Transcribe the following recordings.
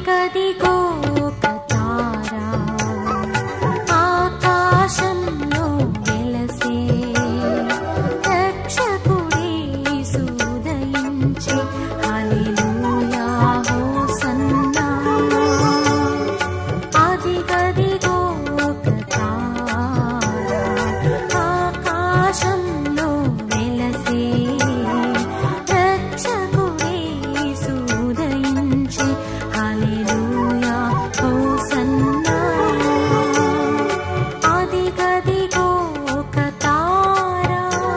అదిగదిగో ఒక తార ఆకాశంలో వెలసే రక్షకుడేసు ఉదయించి హల్లెలూయా హోసన్నా అదిగదిగో ఒక తార ఆకాశంలో వెలసే రక్షకుడేసు ఉదయించి హల్లెలూయా హోసన్నా అదిగదిగో ఒక తార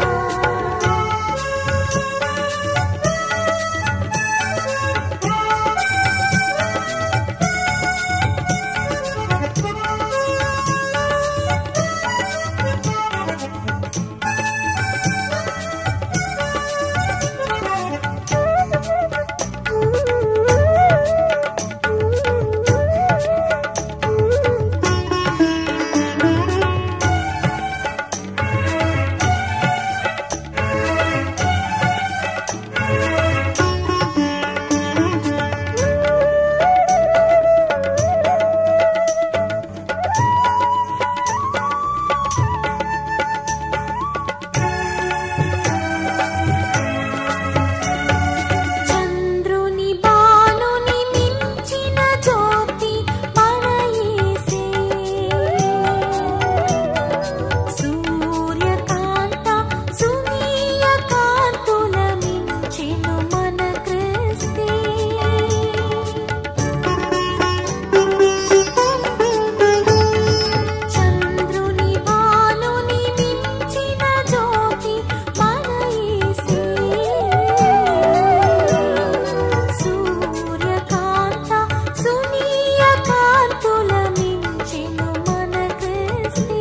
చంద్రుని బాలుని మించిన జ్యోతి మన యేసే సూర్యకాంత సునీయ కాంతుల మించెను మన క్రిస్తే చంద్రుని బాలుని మించిన జ్యోతి మన యేసే సూర్యకాంత సునీయ కాంతుల మించెను మన క్రిస్తే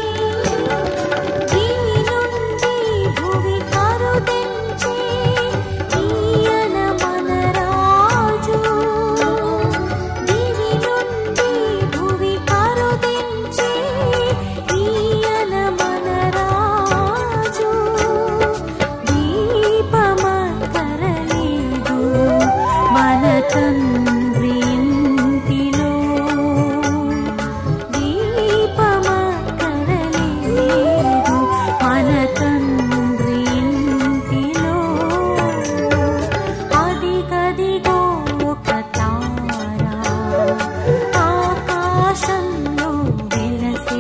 దివి నుండి భువి కరుదెంచే ఈయన మన రాజు దివి నుండి భువి కరుదెంచే ఈయన మన రాజు దీపమక్కరలేదు మన తండ్రి ఇంటిలో దీపమక్కరలేదు మన తండ్రి ఇంటిలో అదిగదిగో ఒక తార ఆకాశంలో వెలసే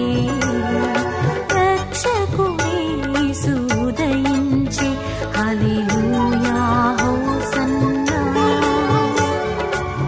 రక్షకుడేసు ఉదయించి హల్లెలూయా హోసన్నా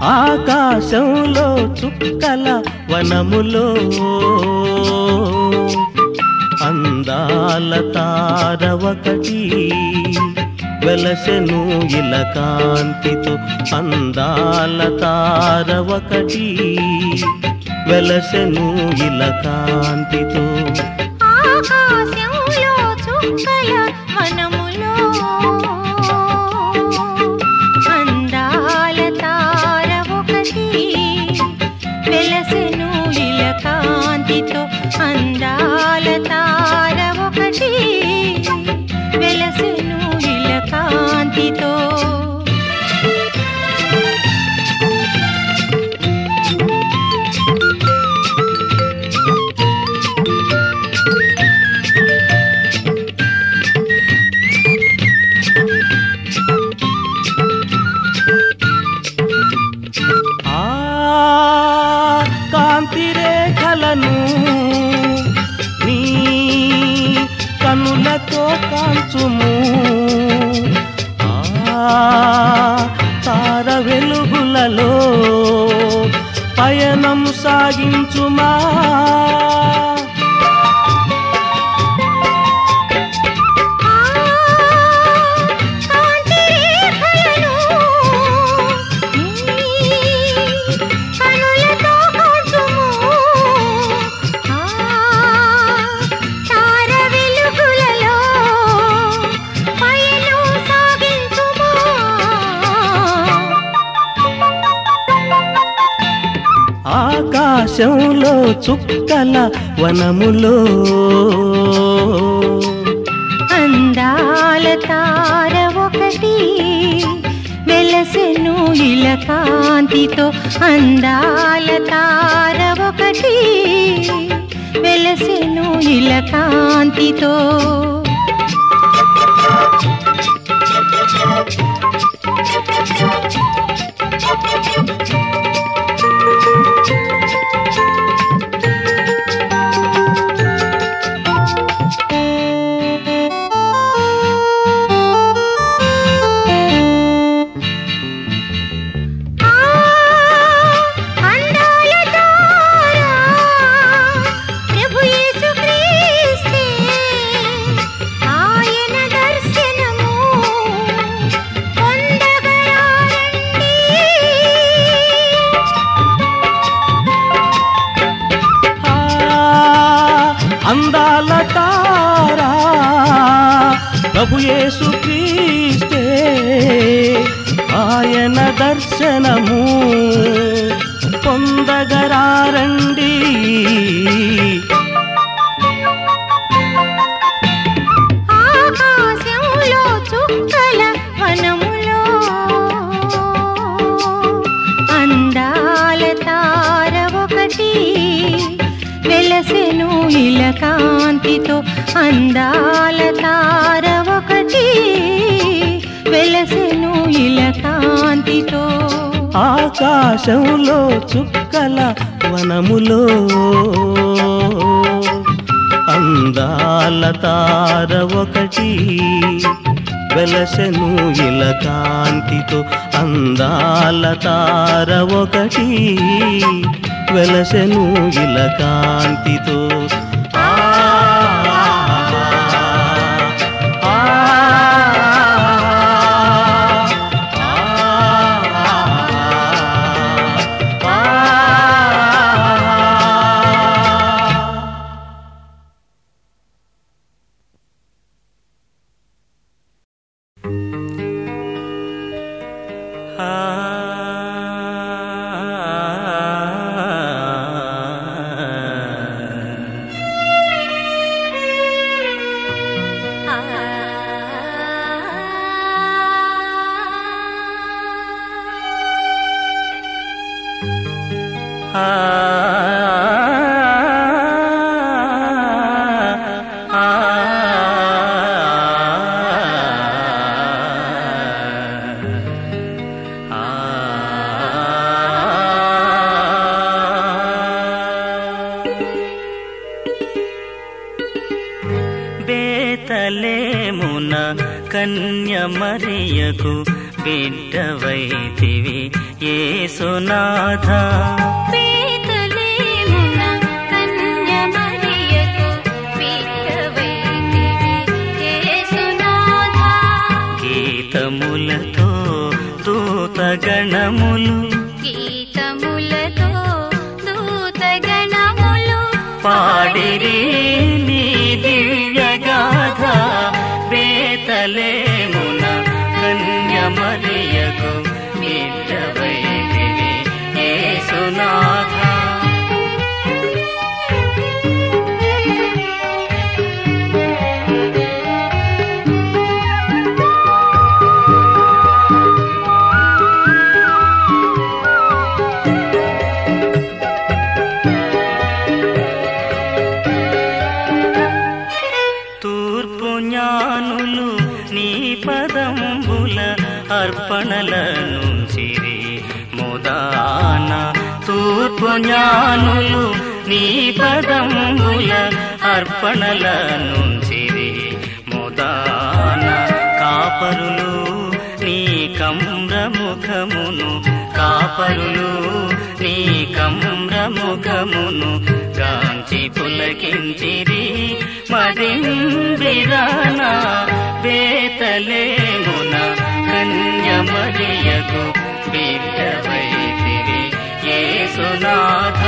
ఆకాశంలో చుక్కల వనములో అందాల తార ఒకటి వెలసెను ఇల కాంతితో అందాల తార ఒకటి వెలసెను ఇల కాంతితో ఆకాశంలో చుక్కల వనములో అందాల తార ఒకటి వెలసెను ఇల కాంతితో అందాల తార ఒకటి వెలసెను ఇల కాంతితో ఆ కాంతి రేఖలను నీ కనులతో కాల్చుము ఆ తార వెలుగులలో పయనం సాగించుమా కాంతి రేఖలను కనులతో కాల్చుము ఆ తార వెలుగులలో పయనం సాగించుము ఆకాశంలో చుక్కల వనములో అందాల తార ఒకటి వెలసెను ఇల కాంతితో అందాల తార ఒకటి వెలసెను ఇల కాంతితో ఆ అందాల తార ప్రభు యేసుక్రీస్తే ఆయన దర్శనము పొందగరారండి ఆ అందాల తారా ప్రభు యేసు క్రీస్తే ఆయన దర్శనము పొందగరారండి ఆకాశంలో చుక్కల వనములో అందాల తార ఒకటి వెలసెను ఇల కాంతితో అందాల తార ఒకటి వెలసెను ఇల కాంతితో ఆకాశంలో చుక్కల వనములో అందాల తార ఒకటి వెలసెను ఇల కాంతితో అందాల తార ఒకటి వెలసెను ఇల కాంతితో ఆ ఆ బేతలేమున కన్య మరియకు బిడ్డవైతివి ఏసునాథ బేతలేమున కన్యమరియకు బిడ్డవైతివి యేసునాథా గీతములతో దూతగణములు గీతములతో దూతగణములు పాడిరి నీ దివ్యగాథ బేతలేమున కన్యమరియకు బిడ్డవైతివి ఏసునాథ తూర్పు జ్ఞానులు నీ పదంబుల అర్పణలను సిరి ముదాన తూర్పు జ్ఞానులు నీ పదంబుల అర్పణలను సిరి ముదాన కాపరులు నీ కమ్రముఖమును కాపరులు నీ కమ్రముఖమును గాంచి పులకించిరి మదింబిరాన బేతలేమున కన్యమరియకు బిడ్డవైతివి యేసునాథ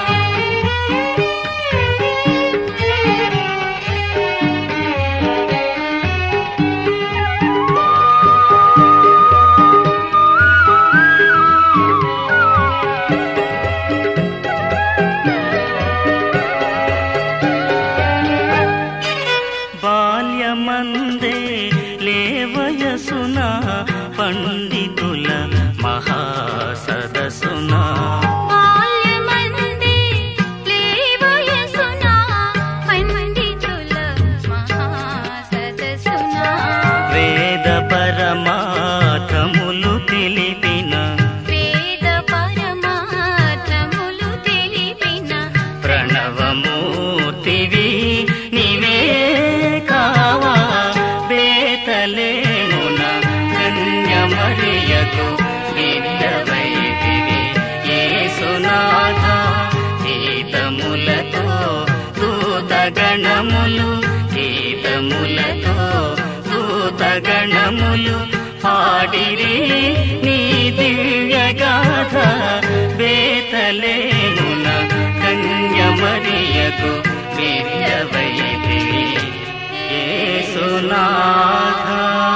బాల్యమందే లేవయసున పండితుల మహాసదసున బాల్యమందే లేవయసునా పండితుల మహాసదసునా వేద పరమార్థములు తెలిపిన వేద పరమార్థములు తెలిపిన ప్రణవమూర్తివి నీవే కావా బేతలేమున కన్యమరియకు బిడ్డవైతివి యేసునాథ గీతములతో దూతగణములు గీతములతో దూతగణములు పాడిరి నీ దివ్యగాథ బేతలేమున కన్యమరియకు బిడ్డవైతివి యేసునాథ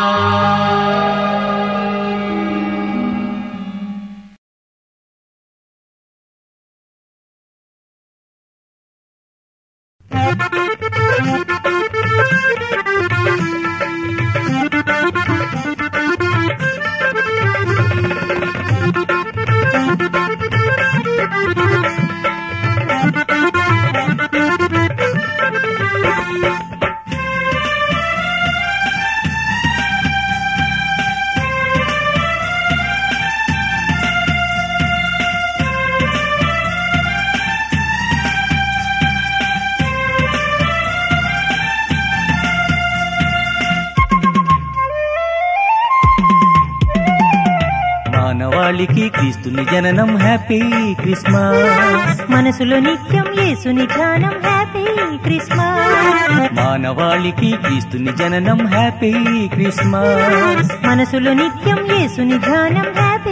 మానవాళికి క్రీస్తుని జననం హ్యాపీ క్రిస్మస్ మనసులో నిత్యం యేసుని ధ్యానం హ్యాపీ క్రిస్మస్ మానవాళికి క్రీస్తుని జననం హ్యాపీ క్రిస్మస్ మనసులో నిత్యం యేసుని ధ్యానం హ్యాపీ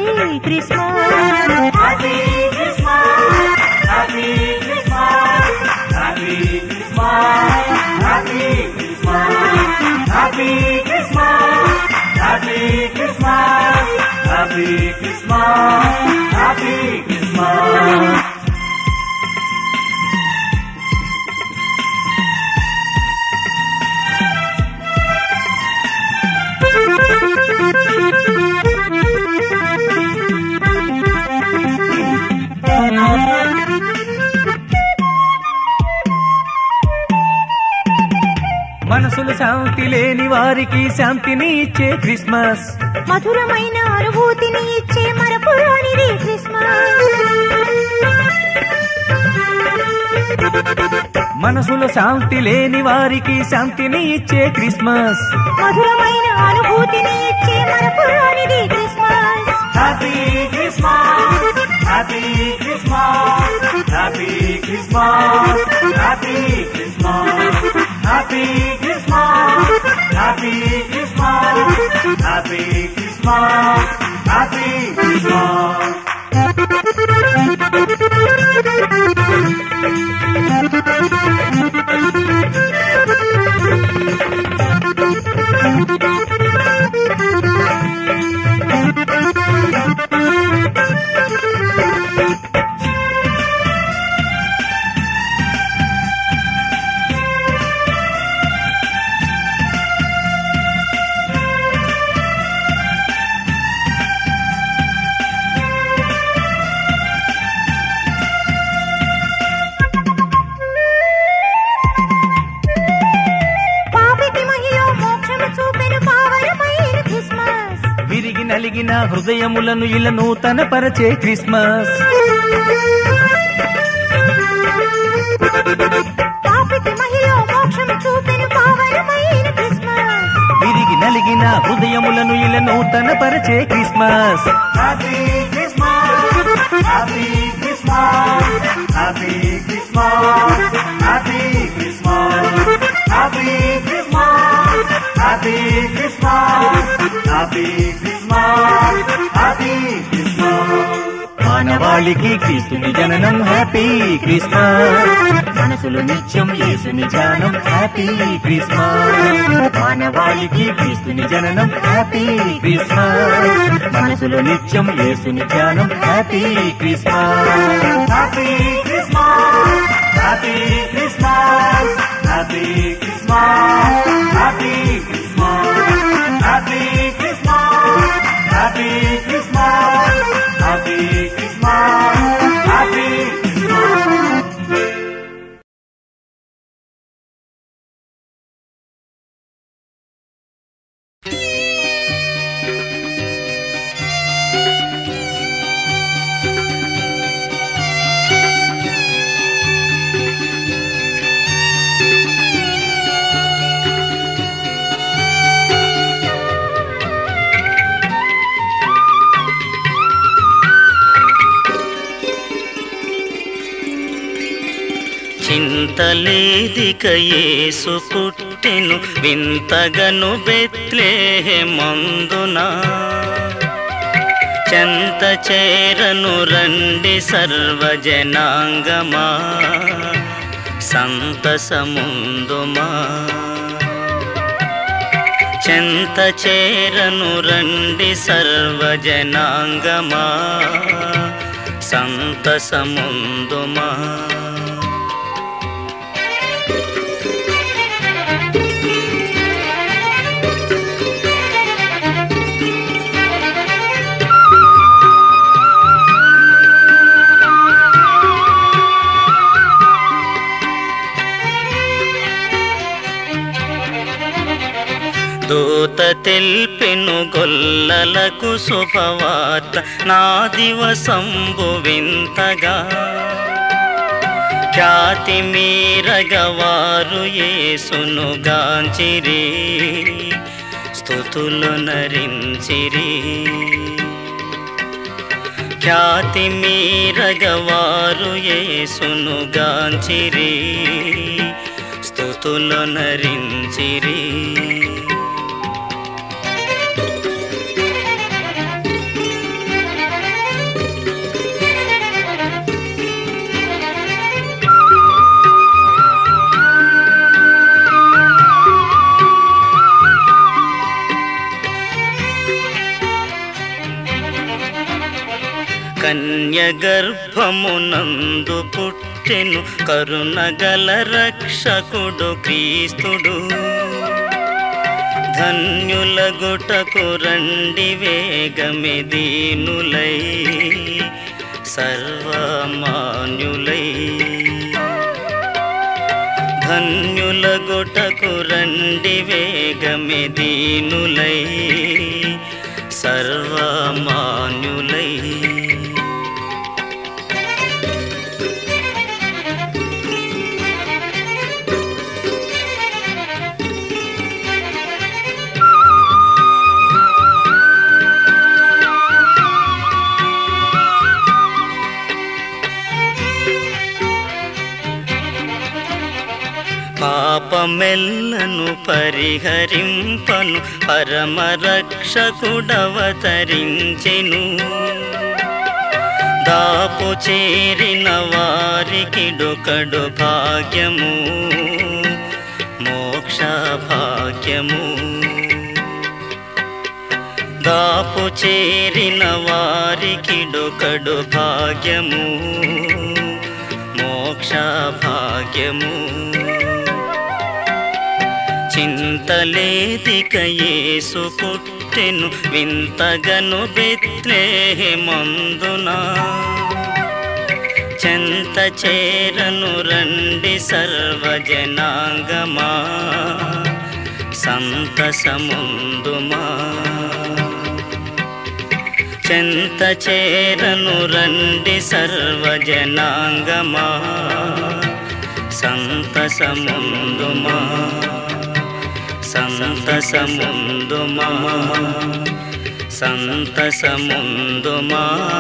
క్రిస్మస్ మనసులు శాంతి లేని వారికి శాంతిని ఇచ్చే క్రిస్మస్ మధురమైన అనుభూతిని ఇచ్చే మరపురానిది క్రిస్మస్ మనసులో శాంతి లేని వారికి శాంతిని ఇచ్చే క్రిస్మస్ మధురమైన అనుభూతిని ఇచ్చే మరపురానిది Christmas happy Christmas happy Christmas happy Christmas happy Christmas happy Christmas happy Christmas happy Christmas happy Christmas పాపికి మహిళ మోక్షము చూపెను పావనమైన క్రిస్మస్ విరిగి నలిగిన హృదయములను ఇలా నూతన పరచే క్రిస్మస్ పాపికి మహిళ మోక్షము చూపెను పావనమైన క్రిస్మస్ విరిగి నలిగిన హృదయములను ఇలా నూతన పరచే Christmas happy Christmas happy Christmas happy Christmas happy Christmas happy Christmas happy Christmas happy Christmas happy Christmas మానవాళికి క్రీస్తుని జననం హ్యాపీ క్రిస్మస్ మనసులు నిత్యం యేసుని ధ్యానం హ్యాపీ క్రిస్మస్ మానవాళికి క్రీస్తుని జననం హ్యాపీ క్రిస్మస్ మనసులు నిత్యం యేసుని ధ్యానం happy Christmas happy Christmas happy Christmas happy Christmas happy Christmas happy Christmas happy Christmas happy Christmas happy Christmas చింతలేదిక యేసు పుట్టెను వింతగను బెత్లేహే మందునా చెంత చేరను రండి సర్వజనాంగమా సంతసముందుమా చెంత చేరను రండి సర్వజనాంగమా సంతసముందుమా దూత తెల్పెను గొల్లలకు శుభవార్త నా దివసంబు వింతగా ఖ్యాతి మీరగవారు యేసును గాంచిరి స్థుతులు నరించిరి ఖ్యాతి మీరగవారు యేసును గాంచిరి స్థుతులు నరించిరి కన్య గర్భమునందు పుట్టెను కరుణగల రక్షకుడు క్రీస్తుడు ధన్యుల గుటకు రండి వేగమే దీనులై సర్వమాన్యులై ధన్యుల గుటకు రండి వేగమే దీనులై సర్వమాన్యులై మమ్మెల్లను పరిహరింపను పరమరక్షకుడవతరించెను దాపు చేరిన వారికి డొకడు భాగ్యము మోక్ష భాగ్యము దాపు చేరిన వారికి డొకడు భాగ్యము మోక్ష భాగ్యము చింతలేదిక యేసు పుట్టెను వింతగను బెత్లేహెమందునా చెంత చేరను రండి సర్వజనాంగమా సంతసముందుమా చెంత చేరను రండి సర్వజనాంగమా సంతసముందుమా సంతసముందుమా సంతసముందుమా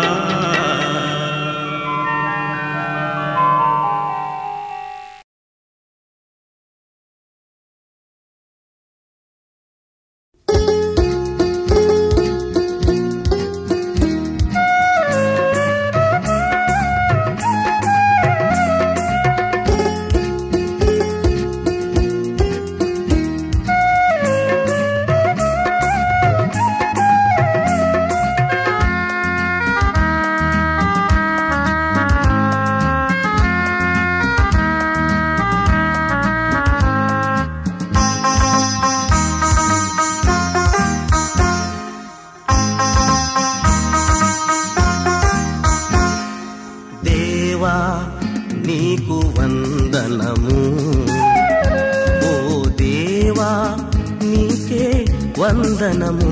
దేవా నీకు వందనము ఓ దేవా నీకే వందనము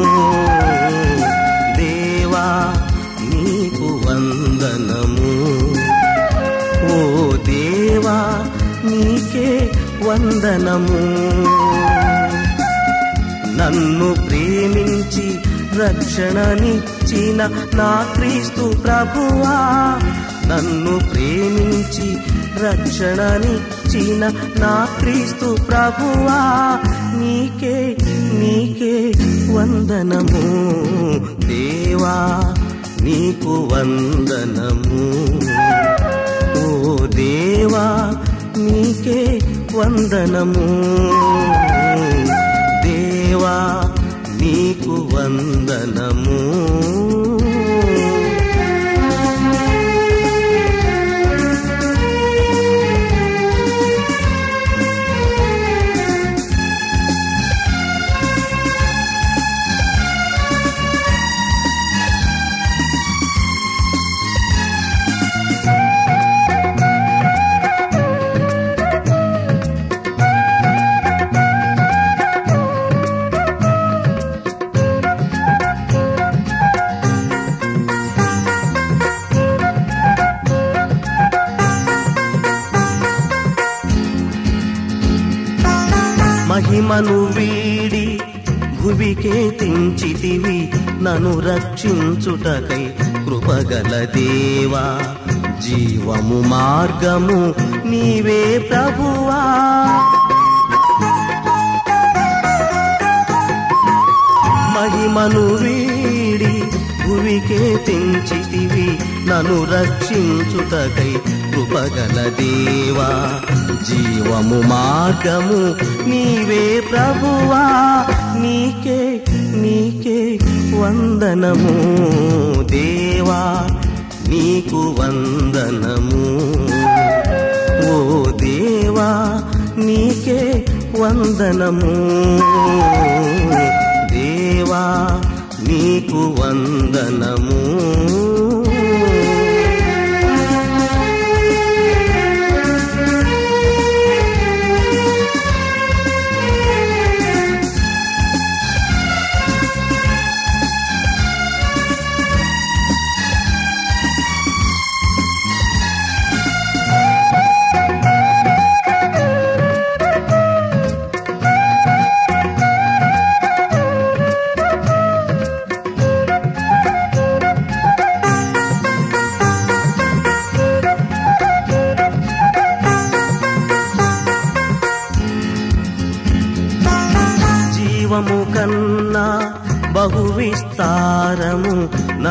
దేవా నీకు వందనము ఓ దేవా నీకే వందనము నన్ను ప్రేమించి రక్షణనిచ్చిన నా క్రీస్తు ప్రభువా నన్ను ప్రేమించి రక్షణనిచ్చిన నా క్రీస్తు ప్రభువా నీకే నీకే వందనము దేవా నీకు వందనము ఓ దేవా నీకే వందనము దేవా నీకు వందనము మహిమను వీడి భువికే తెంచితివి నన్ను రక్షించుటకై కృపగల దేవా జీవము మార్గము నీవే ప్రభువా మహిమను వీడి భువికే తెంచితివి నన్ను రక్షించుటకై కృపగల దేవా జీవము మార్గము నీవే ప్రభువా నీకే నీకే వందనము దేవా నీకు వందనము ఓ దేవా నీకే వందనము దేవా నీకు వందనము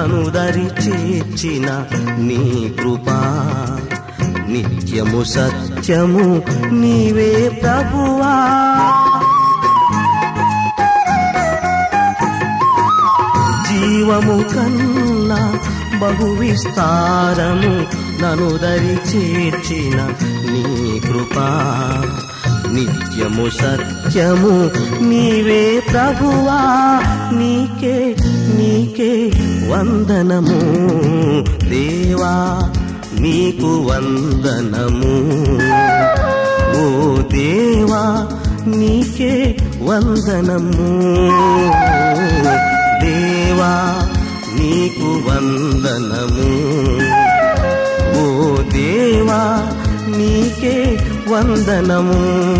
నను దరి చేర్చిన నీ కృపా నిత్యము సత్యము నీవే ప్రభువా జీవము కన్నా బహు విస్తారము నను దరి చేర్చిన నీ కృపా నిత్యము సత్యము నీవే ప్రభువా నీకే నీకే వందనము దేవా నీకు వందనము ఓ దేవా నీకే వందనము దేవా నీకు వందనము ఓ దేవా నీకే వందనము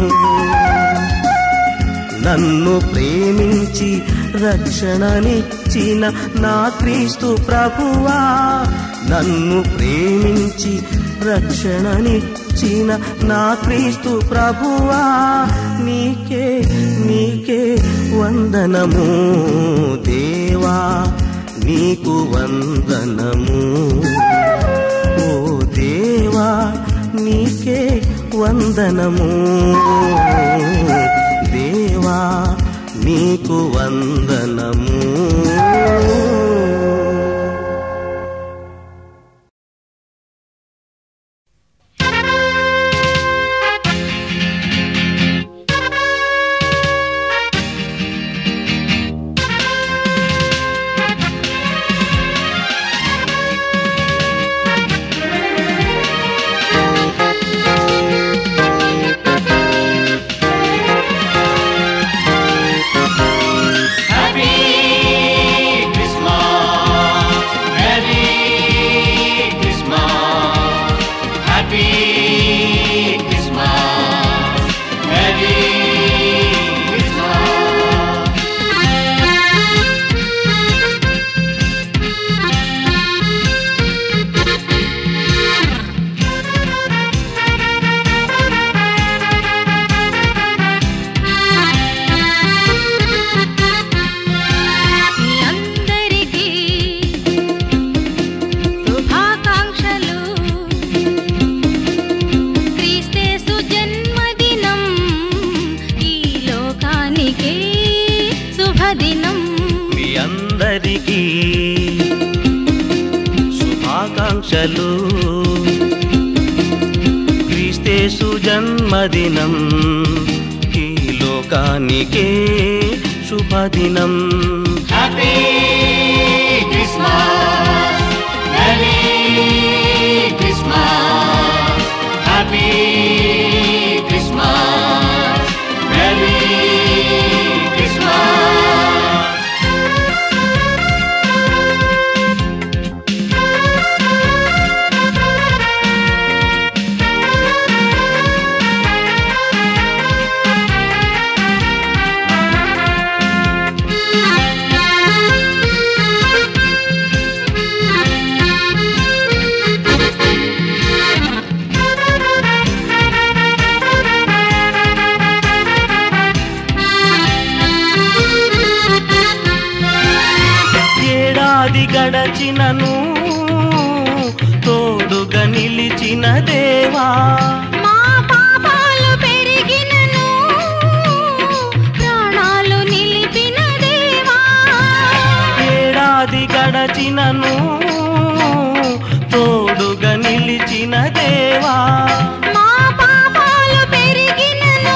నన్ను ప్రేమించి రక్షణనిచ్చిన నా క్రీస్తు ప్రభువా నన్ను ప్రేమించి రక్షణనిచ్చిన నా క్రీస్తు ప్రభువా నీకే నీకే వందనము దేవా నీకు వందనము ఓ దేవా నీకే వందనము దేవా నీకు వందనము మీ అందరికీ శుభాకాంక్షలు క్రీస్తేసు జన్మదినం ఈ లోకానికే శుభదినం మీ అందరికీ శుభాకాంక్షలు క్రీస్తేసు జన్మదినం ఈ లోకానికే శుభదినం ఏడాది గడచినను తోడుగా నిలిచిన దేవా మా పాపాలు పెరిగినను ప్రాణాలు నిలిపిన దేవా ఏడాది గడచినను తోడుగా నిలిచిన దేవా మా పాపాలు పెరిగినను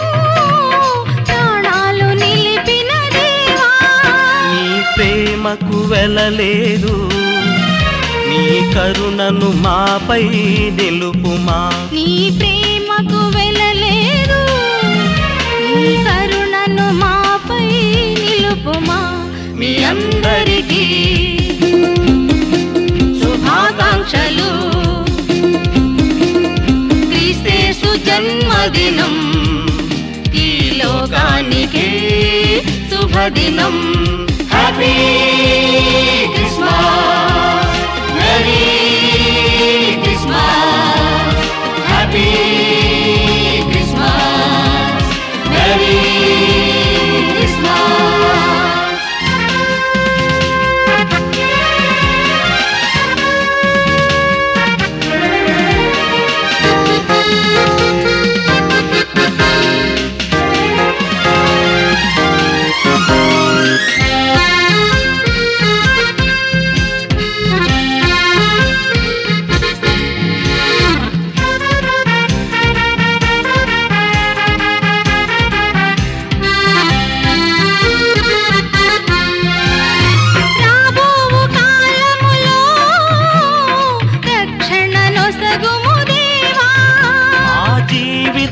ప్రాణాలు నిలిపిన దేవా నీ ప్రేమకు వెళ్ళలేదు నీ కరుణను మాపై నిలుపుమా నీ ప్రేమకు వెళ్ళలేదు నీ కరుణను మాపై నిలుపుమా మీ అందరికీ శుభాకాంక్షలు క్రీస్తేసు జన్మదినం ఈ లోకానికి శుభదినం happy Christmas merry Christmas happy Christmas merry Christmas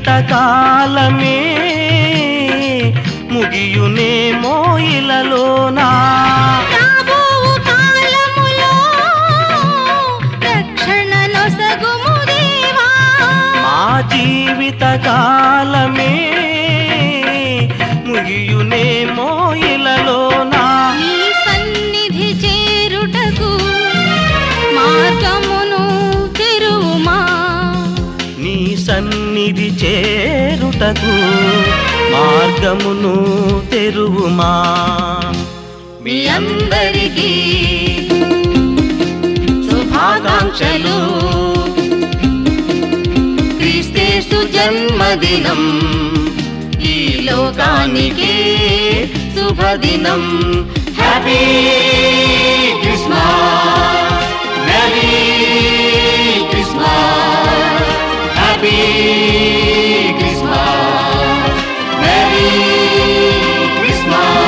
కాలమే ముగియునేమో ఇలలోనా రాబోవు కాలములో రక్షణ నొసగుము దేవా మా జీవిత కాలమే ముగియునేమో ఇలలోనా నీ సన్నిధి చేరుటకు మార్గమును తెరువుమా నీ సన్నిధి చేరుటకు మార్గమును తెరువుమా మీ అందరికీ శుభాకాంక్షలు క్రీస్తేసు జన్మదినం ఈ లోకానికి శుభదినం happy Christmas merry Christmas happy Christmas merry Christmas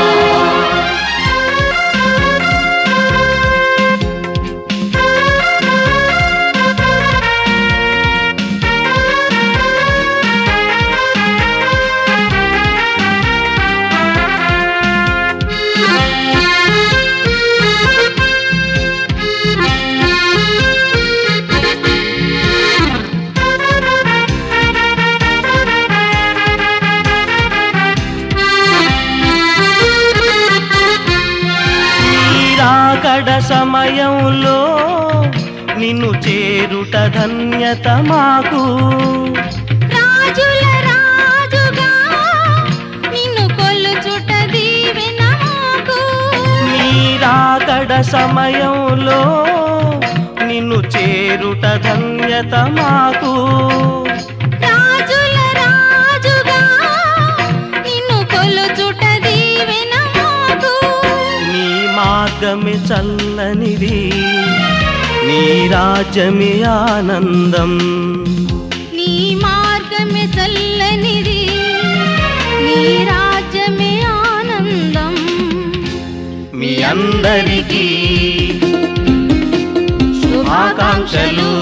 నీరాకడ సమయంలో నిన్ను చేరుట ధన్యత మాకు రాజుల రాజుగా నిన్ను కొల్లుచుట దీవెన మాకు నీరాకడ సమయంలో నిన్ను చేరుట ధన్యత మాకు రాజుల రాజుగా నిన్ను కొల్లుచుట దీవెన మాకు నీ మార్గమే చల్లనిది నీ రాజ్యమే ఆనందం నీ మార్గమే చల్లనిది నీ రాజ్యమే ఆనందం మీ అందరికీ శుభాకాంక్షలు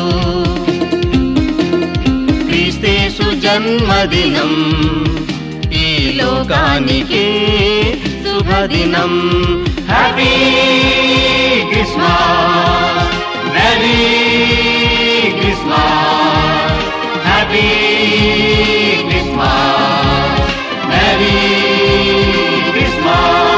క్రీస్తేసు జన్మదినం ఈ లోకానికి శుభదినం happy Christmas merry Christmas happy Christmas merry Christmas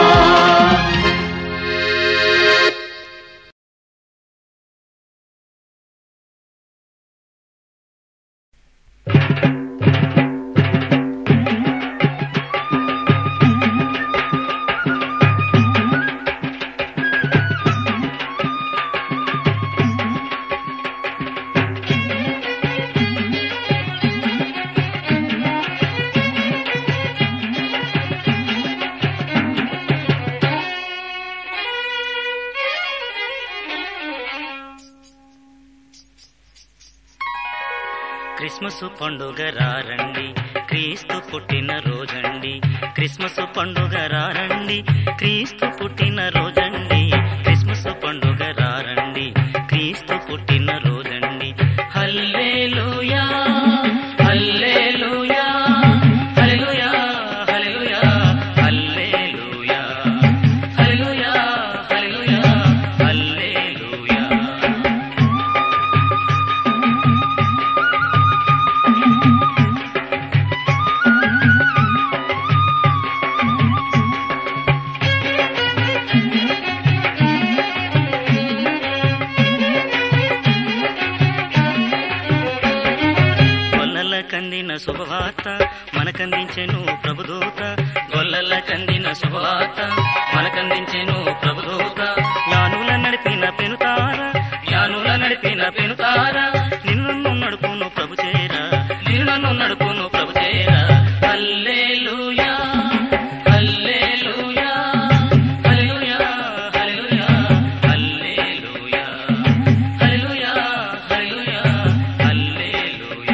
Christmas పండుగ రారండి క్రీస్తు పుట్టిన రోజండి క్రిస్మస్ పండుగ రారండి క్రీస్తు పుట్టిన రోజండి క్రిస్మస్ పండుగ రారండి క్రీస్తు పుట్టిన రోజండి హల్లెలూయా హల్లెలూయా హల్లెలూయా హల్లెలూయా హల్లెలూయా హల్లెలూయా హల్లెలూయా హల్లెలూయా గొల్లల కందిన శుభవార్త మనకందించెను ప్రభుదూత గొల్లల కందిన శుభవార్త మనకందించెను ప్రభుదూత జ్ఞానుల నడిపిన పెనుతార జ్ఞానుల నడిపిన పెనుతార నిన్ను నడుపును ప్రభు చేర నిన్ను నడుపును ప్రభు చేర హల్లెలూయా హల్లెలూయా హల్లెలూయా హల్లెలూయా హల్లెలూయా హల్లెలూయా హల్లెలూయా హల్లెలూయా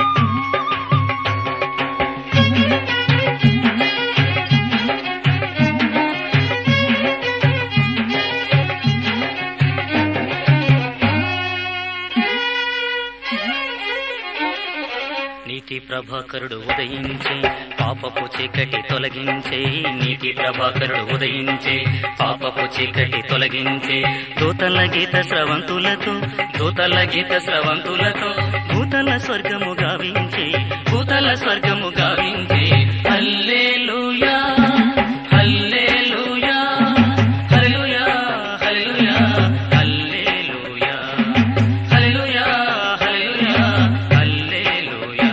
నీ ప్రభాకరుడు ఉదయించే పాపపు చీకటి తొలగించే నీతి ప్రభాకరుడు ఉదయించే పాపపు చీకటి తొలగించే దూతల గీత స్రవంతులతో దూతల గీత స్రవంతులతో భూతల స్వర్గము గావించే భూతల స్వర్గము గావించే హల్లెలూయా హల్లెలూయా హల్లెలూయా హల్లెలూయా హల్లెలూయా హల్లెలూయా హల్లెలూయా హల్లెలూయా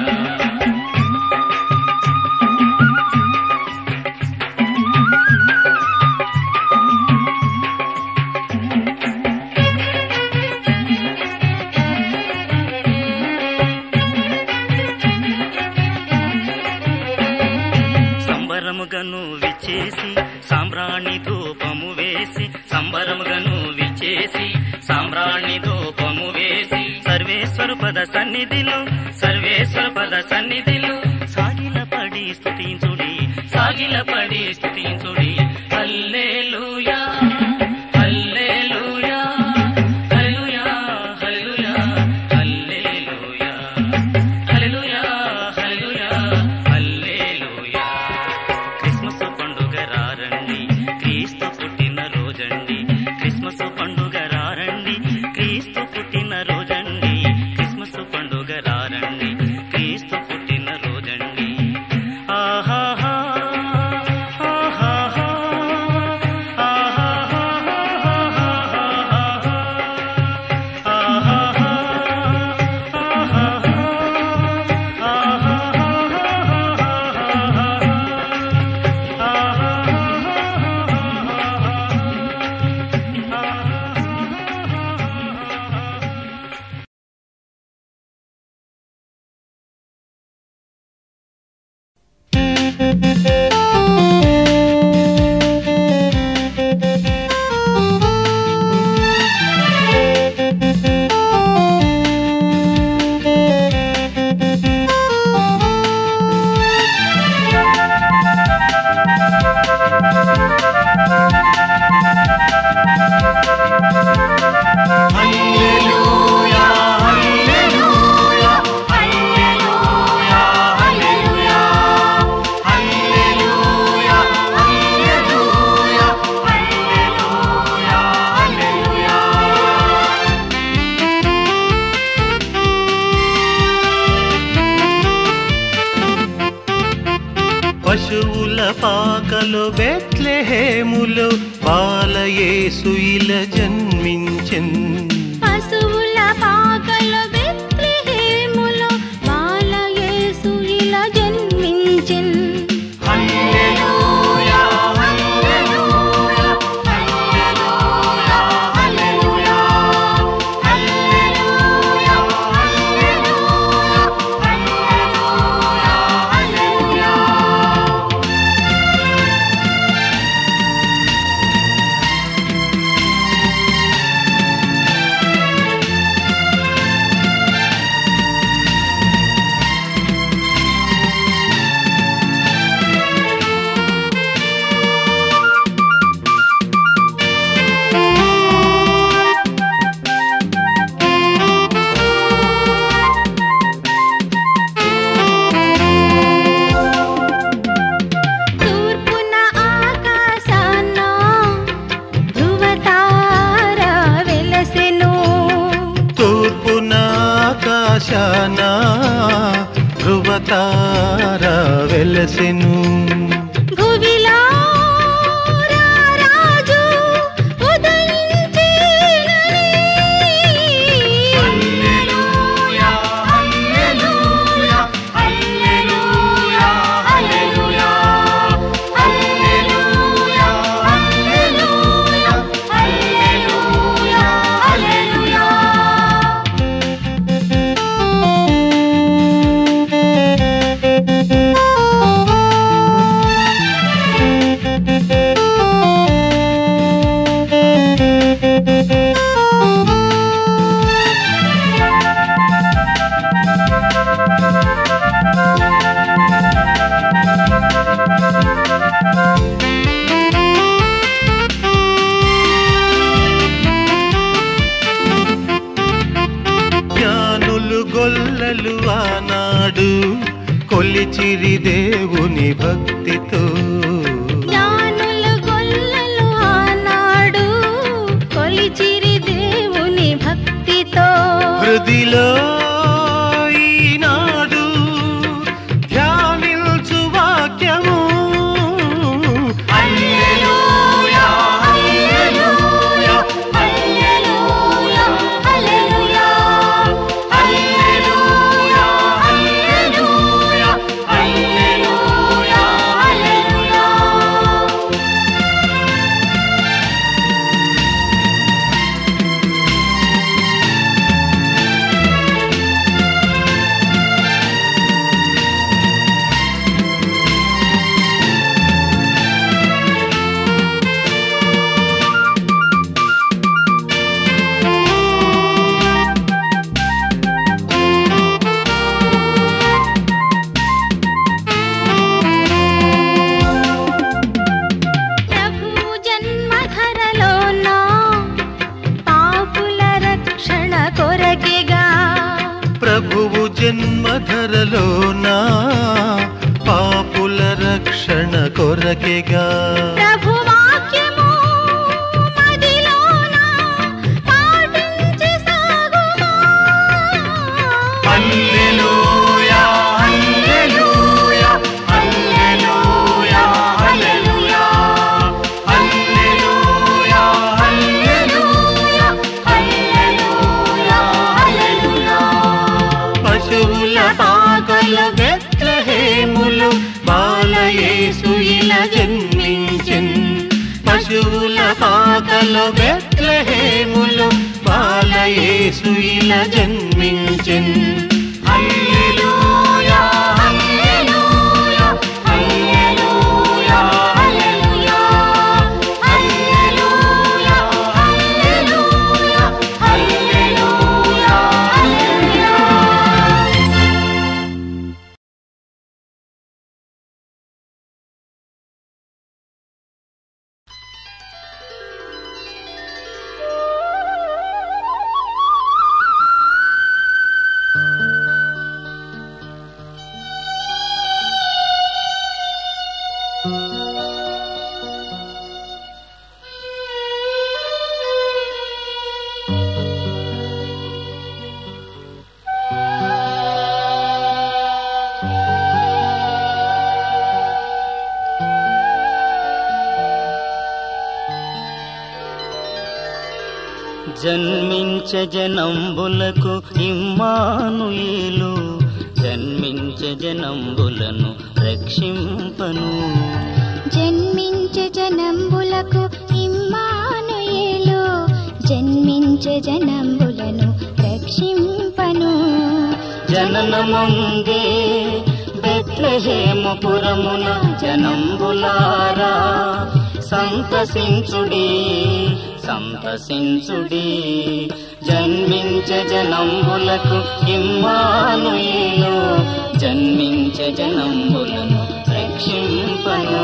సంబరముగను విచ్చేసి సాంబ్రాణి ధూపము వేసి సంబరముగను విచ్చేసి సాంబ్రాణి ధూపము వేసి సర్వేశ్వరు పద సన్నిధిలో సర్వేశ్వర పద సన్నిధిలో సాగిల పడి స్తుతించుడి సాగిల పడి స్తుతించుడి హల్లెలూయా హల్లెలూయా హల్లెలూయా హల్లెలూయా హల్లెలూయా హల్లెలూయా హల్లెలూయా హల్లెలూయా క్రిస్మస్ పండుగ రారండి క్రీస్తు పుట్టిన రోజండి క్రిస్మస్ పండుగ రారండి క్రీస్తు పుట్టిన రోజండి క్రిస్మస్ పండుగ రారండి క్రీస్తు పుట్టిన రోజండి ఆహాహా ఆహాహా పశువుల పాకలో బెత్లెహేములో బాలయేసు ఇలా జన్మించెన్ పశువుల పాకలో బెత్లెహేములో బాలయేసు ఇలా జన్మించెన్ తూర్పున ఆకాశాన ధృవతార వెలసెను తూర్పున ఆకాశాన ధృవతార వెలసెను భువిలో రారాజు ఉదయించేనని. కొలిచిరి దేవుని భక్తితో జ్ఞానుల గొల్లలు ఆనాడు కొలిచిరి దేవుని భక్తితో హృదిలో ఈనాడు ధ్యానించు వాక్యము హల్లెలూయా హల్లెలూయా హల్లెలూయా హల్లెలూయా హల్లెలూయా హల్లెలూయా హల్లెలూయా హల్లెలూయా ప్రభు జన్మధరలోన పాపుల రక్షణ కొరకెగా ప్రభువు జన్మధరలోనా పాపుల రక్షణ కొరకెగా ప్రభు వాక్యము మదిలోన పాటించి సాగుమా హల్లెలూయా హల్లెలూయా హల్లెలూయా హల్లెలూయా హల్లెలూయా హల్లెలూయా హల్లెలూయా హల్లెలూయా పశువుల పాకల బెత్లహేములు బాలయేసు ఇలా జన్మించెన్ పశువుల పాకల బెత్లహేములు బాలయేసు ఇలా జన్మించెన్ హల్లెలూయా హల్లెలూయా హల్లెలూయా హల్లెలూయా హల్లెలూయా హల్లెలూయా హల్లెలూయా హల్లెలూయా జన్మించ జనంబులకు ఇమ్మానుయేలు జన్మించ జనంబులను రక్షింపను జన్మించే జనంబులకు ఇమ్మానుయేలు జన్మించే జనంబులను రక్షింపను జననముందే బెత్లహేమపురమున జనంబులారా సంతసించుడి సంతసించుడి జన్మించ జనంబులకు ఇమ్మానుయేలు జన్మించ జనంబులను రక్షింపను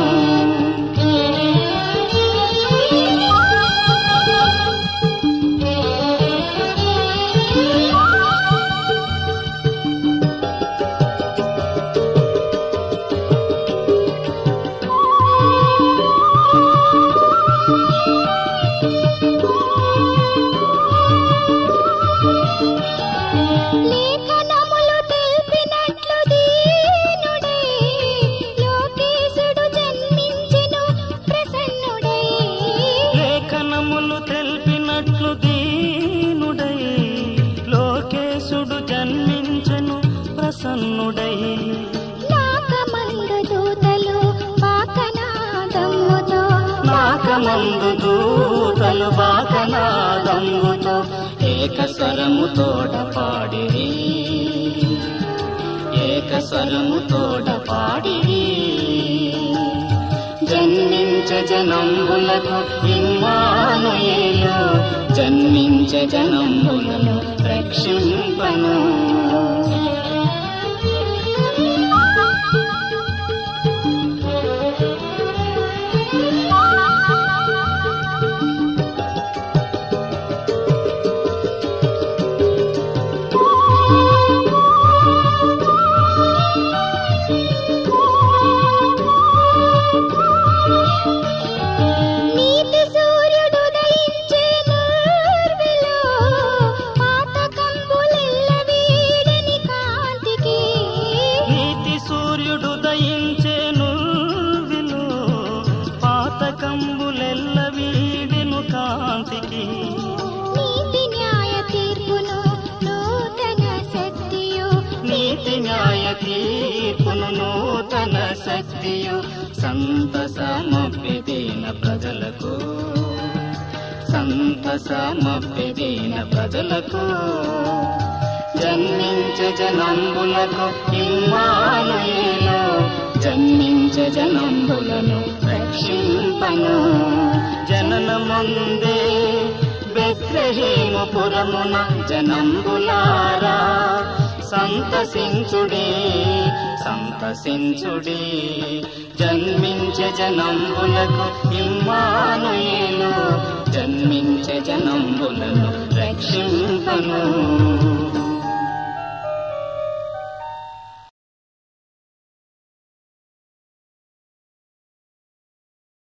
లేఖనములు తెలిపినట్లు దీనుడై లోకేశుడు జన్మించెను ప్రసన్నుడై లేఖనములు తెలిపినట్లు దీనుడై లోకేశుడు జన్మించెను ప్రసన్నుడై నాకమందు దూతలు బాకనాదమ్ముతో నాకమందు దూతలు బాకనాదమ్ముతో ఏకస్వరము తోడ పాడిరి ఏకస్వరము తోడ పాడిరి జన్మించ జనంబులకు ఇమ్మానుయేలు జన్మించ జనంబులను రక్షింపను ఇదియు సంతసమప్పిదీన ప్రజలకు సంతసమప్పిదీన ప్రజలకు జన్మించే జనంబులకు ఇమ్మానుయేలు జన్మించే జనంబులను రక్షింపను జననముందే బెత్లహేమపురమున జనంబులారా సంతసించుడి సంతసించుడి జన్మించే జనంబులకు ఇమ్మానుయేలు జన్మించే జనంబులను రక్షింపను